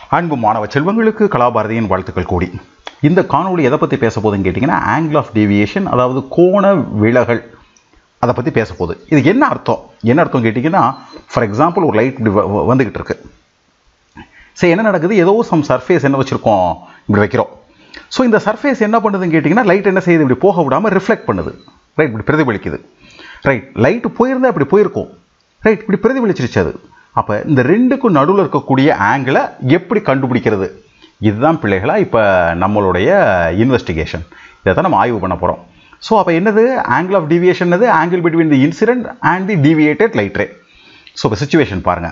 அன்பு மாணவ செல்வங்களுக்கு கலாபாரதியின் வாழ்த்துக்கள் கூடி இந்த காணொளி எதை பற்றி பேச போகுதுன்னு கேட்டிங்கன்னா ஆங்கிள் ஆஃப் டீவியேஷன் அதாவது கோண விலகல் அதை பற்றி பேச போகுது இதுக்கு என்ன அர்த்தம் என்ன அர்த்தம் கேட்டிங்கன்னா ஃபார் எக்ஸாம்பிள் ஒரு லைட் இப்படி வ- வ- வந்துக்கிட்டு இருக்கு சரி என்ன நடக்குது ஏதோ சம் சர்ஃபேஸ் என்ன வச்சுருக்கோம் இப்படி வைக்கிறோம் ஸோ இந்த சர்ஃபேஸ் என்ன பண்ணுதுன்னு கேட்டிங்கன்னா லைட் என்ன செய்யுது இப்படி போக விடாமல் ரிஃப்ளெக்ட் பண்ணுது ரைட் இப்படி பிரதிபலிக்குது ரைட் லைட்டு போயிருந்தா இப்படி போயிருக்கும் ரைட் இப்படி பிரதிபலிச்சிருச்சு அது அப்போ இந்த ரெண்டுக்கும் நடுவில் இருக்கக்கூடிய ஆங்கிளை எப்படி கண்டுபிடிக்கிறது இதுதான் பிள்ளைகளா இப்போ நம்மளுடைய இன்வெஸ்டிகேஷன் இதை தான் நம்ம ஆய்வு பண்ண போகிறோம் ஸோ அப்போ என்னது ஆங்கிள் ஆஃப் டிவியேஷன் என்னது angle between the incident and the deviated light ray so இப்போ சுச்சுவேஷன் பாருங்கள்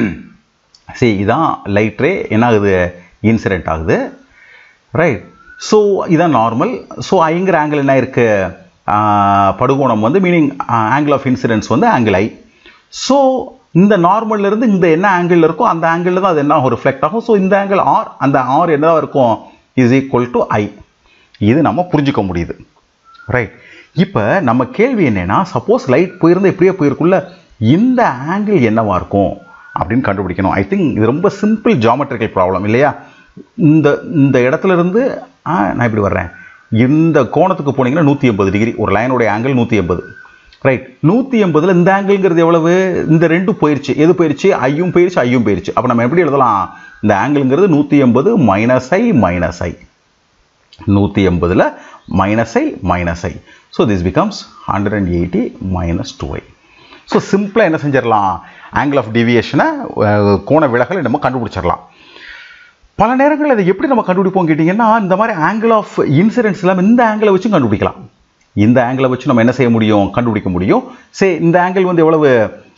சரி இதான் லைட் ரே என்ன ஆகுது இன்சிடென்ட் ஆகுது ரைட் ஸோ இதான் நார்மல் ஸோ ஐங்கிற ஆங்கிள் என்ன இருக்குது படுகோணம் வந்து மீனிங் ஆங்கிள் ஆஃப் இன்சிடென்ஸ் வந்து ஆங்கிள் ஐ ஸோ இந்த நார்மல்ல இருந்து இந்த என்ன ஆங்கிள் இருக்கோ அந்த ஆங்கிளில் தான் அது என்ன ஆகும் ரிஃப்ளெக்ட் ஆகும் ஸோ இந்த ஆங்கிள் ஆர் அந்த ஆர் என்னவா இருக்கும் இஸ் ஈக்குவல் டு ஐ இது நம்ம புரிஞ்சுக்க முடியுது ரைட் இப்போ நம்ம கேள்வி என்னன்னா சப்போஸ் லைட் போயிருந்தா இப்படியே போயிருக்குள்ள இந்த ஆங்கிள் என்னவா இருக்கும் அப்படின்னு கண்டுபிடிக்கணும் ஐ திங்க் இது ரொம்ப சிம்பிள் ஜாமெட்ரிக்கல் ப்ராப்ளம் இல்லையா இந்த இந்த இடத்துல இருந்து ஆ, நான் இப்படி வர்றேன் இந்த கோணத்துக்கு போனீங்கன்னா நூற்றி எண்பது டிகிரி ஒரு லைனுடைய ஆங்கிள் நூற்றி எண்பது ரைட் நூற்றி எண்பதில் இந்த ஆங்கிள்ங்கிறது எவ்வளவு இந்த ரெண்டும் போயிருச்சு எது போயிருச்சு ஐயும் போயிருச்சு ஐயும் போயிருச்சு அப்போ நம்ம எப்படி எழுதலாம் இந்த ஆங்கிள்ங்கிறது நூற்றி எண்பது மைனஸ் ஐ மைனஸ் ஐ நூற்றி எண்பதில் minus I minus I so this becomes hundred and eighty minus two I so சிம்பிளாக என்ன செஞ்சிடலாம் ஆங்கிள் ஆஃப் டிவியேஷனை கோண விலகலை நம்ம கண்டுபிடிச்சிடலாம் பல நேரங்களில் அதை எப்படி நம்ம கண்டுபிடிப்போம் கேட்டிங்கன்னா இந்த மாதிரி ஆங்கிள் ஆஃப் இன்சிடென்ட்ஸ் இல்லாமல் இந்த ஆங்கிளை வச்சும் கண்டுபிடிக்கலாம் இந்த ஆங்கிளை வச்சு நம்ம என்ன செய்ய முடியும் கண்டுபிடிக்க முடியும் சரி இந்த ஆங்கிள் வந்து எவ்வளவு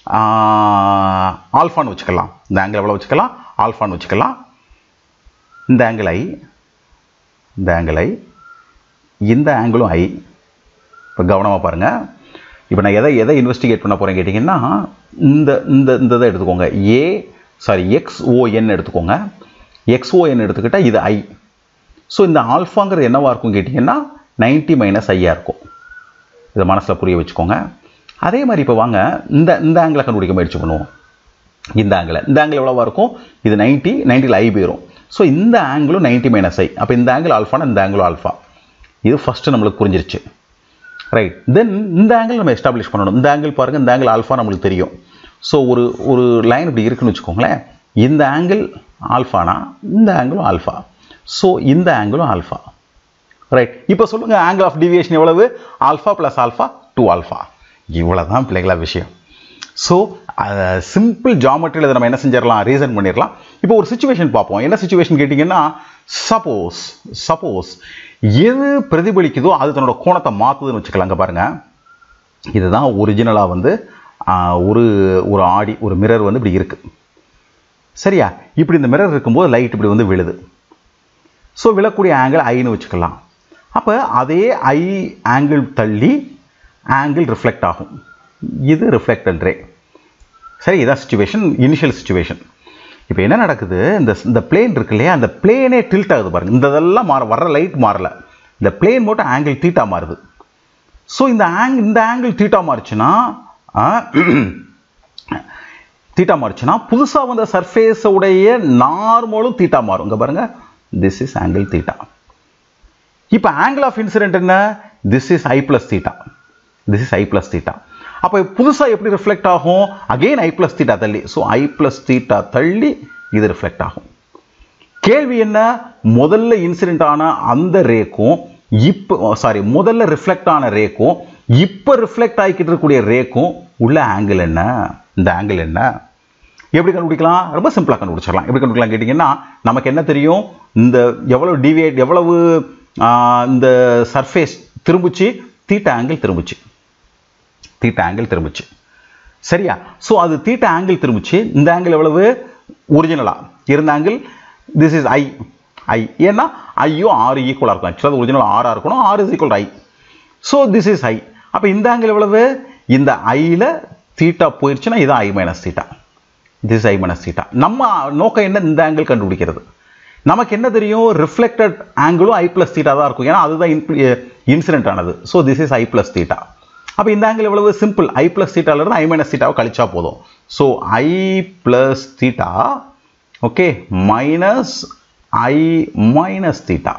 ஆல்ஃபான்னு வச்சுக்கலாம் இந்த ஆங்கிள் எவ்வளோ வச்சுக்கலாம் ஆல்ஃபான்னு வச்சுக்கலாம் இந்த ஆங்கிள் ஐ இந்த ஆங்கிள் ஐ இந்த ஆங்கிளும் ஐ இப்போ கவனமாக பாருங்கள் இப்போ நான் எதை எதை இன்வெஸ்டிகேட் பண்ண போகிறேன் கேட்டிங்கன்னா இந்த இந்த இந்த இதை எடுத்துக்கோங்க ஏ சாரி எக்ஸ்ஓஎன் எடுத்துக்கோங்க எக்ஸ்ஓஎன் எடுத்துக்கிட்டால் இது ஐ ஸோ இந்த ஆல்ஃபாங்கிறது என்னவா இருக்கும் கேட்டிங்கன்னா 90 மைனஸ் ஐயா இருக்கும் இதை மனசில் புரிய வச்சுக்கோங்க அதே மாதிரி இப்போ வாங்க இந்த இந்த ஆங்கிளை கண்டுபிடிக்க முயற்சி பண்ணுவோம் இந்த ஆங்கிள் இந்த ஆங்கிள் எவ்வளோவா இருக்கும் இது 90 நைன்ட்டியில் ஐ போயிடும் ஸோ இந்த ஆங்கிளும் 90 மைனஸ் ஐ அப்போ இந்த ஆங்கிள் ஆல்ஃபானா இந்த ஆங்கிளும் ஆல்ஃபா இது ஃபஸ்ட்டு நம்மளுக்கு புரிஞ்சிருச்சு ரைட் தென் இந்த ஆங்கிள் நம்ம எஸ்டாப்ளிஷ் பண்ணணும் இந்த ஆங்கிள் பாருங்கள் இந்த ஆங்கிள் ஆல்ஃபா நம்மளுக்கு தெரியும் ஸோ ஒரு ஒரு லைன் இப்படி இருக்குன்னு வச்சுக்கோங்களேன் இந்த ஆங்கிள் ஆல்ஃபானா இந்த ஆங்கிளும் ஆல்ஃபா ஸோ இந்த ஆங்கிளும் ஆல்ஃபா ரைட் இப்போ சொல்லுங்கள் ஆங்கிள் ஆஃப் டிவியேஷன் எவ்வளவு alpha plus alpha two alpha இவ்வளோ தான் பிள்ளைங்களா விஷயம் ஸோ சிம்பிள் ஜாமெட்ரியில் இதை நம்ம என்ன செஞ்சிடலாம் ரீசன் பண்ணிடலாம் இப்போ ஒரு சுச்சுவேஷன் பார்ப்போம் என்ன சுச்சுவேஷன் கேட்டிங்கன்னா சப்போஸ் சப்போஸ் எது பிரதிபலிக்குதோ அது தன்னோட கோணத்தை மாற்றுதுன்னு வச்சுக்கலாங்க பாருங்க இதுதான் ஒரிஜினலாக வந்து ஆஹ், ஒரு ஒரு ஆடி ஒரு மிரர் வந்து இப்படி இருக்குது சரியா இப்படி இந்த மிரர் இருக்கும்போது லைட் இப்படி வந்து விழுது ஸோ விழக்கூடிய ஆங்கிள் ஐன்னு வச்சுக்கலாம் அப்போ அதே ஐ ஆங்கிள் தள்ளி ஆங்கிள் ரிஃப்ளெக்ட் ஆகும் இது ரிஃப்ளெக்டட் ரே சரி இதான் சுச்சுவேஷன் இனிஷியல் சுச்சுவேஷன் இப்போ என்ன நடக்குது இந்த இந்த பிளேன் இருக்கு இல்லையா அந்த பிளேனே டில்ட் ஆகுது பாருங்க இந்த இதெல்லாம் மாற வர்ற லைட் மாறல இந்த பிளேன் மட்டும் ஆங்கிள் தீட்டா மாறுது ஸோ இந்த ஆங் இந்த ஆங்கிள் தீட்டா மாறுச்சுன்னா தீட்டா மாறுச்சுன்னா புதுசாக வந்த சர்ஃபேஸ் உடைய நார்மலும் தீட்டா மாறும் இங்க பாருங்க திஸ் இஸ் ஆங்கிள் தீட்டா இப்போ ஆங்கிள் ஆஃப் இன்சிடென்ட் என்ன this is i plus theta this is i plus theta அப்போ புதுசாக எப்படி ரிஃப்ளெக்ட் ஆகும் அகெயின் ஐ பிளஸ் தீட்டா தள்ளி ஸோ ஐ பிளஸ் தீட்டா தள்ளி இது ரிஃப்ளெக்ட் ஆகும் கேள்வி என்ன முதல்ல இன்சிடென்ட் ஆன அந்த ரேக்கும் இப்போ சாரி முதல்ல ரிஃப்ளெக்ட் ஆன ரேக்கும் இப்போ ரிஃப்ளெக்ட் ஆகிக்கிட்டு இருக்கக்கூடிய ரேக்கும் உள்ள ஆங்கிள் என்ன இந்த ஆங்கிள் என்ன எப்படி கண்டுபிடிக்கலாம் ரொம்ப சிம்பிளாக கண்டுபிடிச்சிடலாம் எப்படி கண்டுபிடிக்கலாம் கேட்டிங்கன்னா நமக்கு என்ன தெரியும் இந்த எவ்வளவு டிவியேட் எவ்வளவு ஆஹ், இந்த சர்ஃபேஸ் திரும்பிச்சு தீட்டா ஆங்கிள் திரும்பிச்சு தீட்டா ஆங்கிள் திரும்பிச்சு சரியா ஸோ அது தீட்டா ஆங்கிள் திரும்பிச்சு இந்த ஆங்கிள் எவ்வளவு ஒரிஜினலாக இருந்த angle this is i i ஏன்னா ஐயும் ஆறு ஈக்குவலாக இருக்கும் ஆக்சுவலாக ஒரிஜினல் ஆறாக இருக்கணும் ஆறு is equal i so this is i அப்போ இந்த ஆங்கிள் எவ்வளவு இந்த ஐயில் தீட்டா போயிடுச்சுன்னா இது i minus theta this i minus theta நம்ம நோக்கம் என்ன இந்த ஆங்கிள் கண்டுபிடிக்கிறது நமக்கு என்ன தெரியும் ரிஃப்ளெக்டட் ஆங்கிளும் ஐ பிளஸ் தீட்டா தான் இருக்கும் ஏன்னா அதுதான் இன்சிடென்ட் ஆனது so this is i plus theta அப்போ இந்த ஆங்கிள் எவ்வளவு சிம்பிள் ஐ பிளஸ் தீட்டாலேருந்து ஐ மைனஸ் தீட்டாவை கழிச்சா போதும் so i plus theta okay minus I minus theta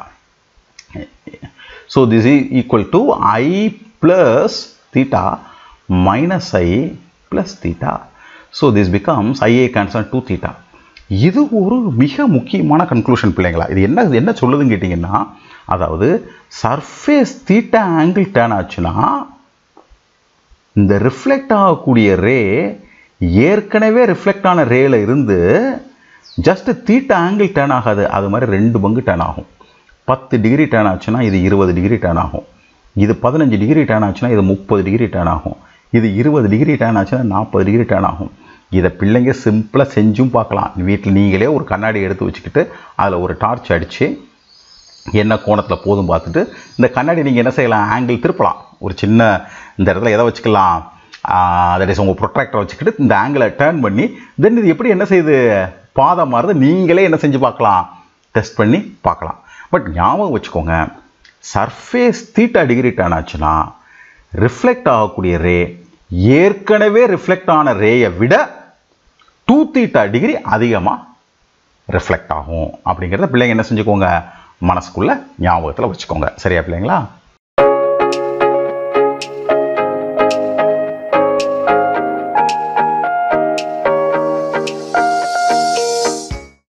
so this is equal to i plus theta minus i plus theta so this becomes ia cancel to theta இது ஒரு மிக முக்கியமான conclusion பிள்ளைங்களா இது என்ன இது என்ன சொல்லுதுன்னு கேட்டிங்கன்னா அதாவது சர்ஃபேஸ் தீட்டா ஆங்கிள் டேன் ஆச்சுன்னா இந்த ரிஃப்ளெக்ட் ஆகக்கூடிய ரே ஏற்கனவே ரிஃப்ளெக்ட் ஆன ரேல இருந்து ஜஸ்ட் தீட்டா ஆங்கிள் டேன் ஆகாது அது மாதிரி ரெண்டு பங்கு டேன் ஆகும் பத்து டிகிரி டேன் ஆச்சுன்னா இது இருபது டிகிரி டேன் ஆகும் இது பதினஞ்சு டிகிரி டேன் ஆச்சுன்னா இது முப்பது டிகிரி டேன் ஆகும் இது இருபது டிகிரி டேன் ஆச்சுன்னா நாற்பது டிகிரி டேன் ஆகும் இதை பிள்ளைங்க சிம்பிளாக செஞ்சும் பார்க்கலாம் வீட்டில் நீங்களே ஒரு கண்ணாடி எடுத்து வச்சுக்கிட்டு அதில் ஒரு டார்ச் அடித்து என்ன கோணத்தில் போதும் பார்த்துட்டு இந்த கண்ணாடி நீங்கள் என்ன செய்யலாம் ஆங்கிள் திருப்பலாம் ஒரு சின்ன இந்த இடத்துல எதை வச்சுக்கலாம் தட் இஸ் உங்கள் ப்ரொட்ராக்டர் வச்சுக்கிட்டு இந்த ஆங்கிளை டேர்ன் பண்ணி தென் இது எப்படி என்ன செய்யுது பாதை மாறுது நீங்களே என்ன செஞ்சு பார்க்கலாம் டெஸ்ட் பண்ணி பார்க்கலாம் பட் ஞாபகம் வச்சுக்கோங்க சர்ஃபேஸ் தீட்டா டிகிரி டேர்ன் ஆச்சுன்னா ரிஃப்ளெக்ட் ஆகக்கூடிய ரே ஏற்கனவே ரிஃப்ளெக்ட் ஆன ரேயை விட டூ தீட்டா டிகிரி அதிகமாக ரிஃப்ளெக்ட் ஆகும் அப்படிங்கிறத பிள்ளைங்க என்ன செஞ்சுக்கோங்க மனசுக்குள்ள ஞாபகத்தில் வச்சுக்கோங்க சரியா பிள்ளைங்களா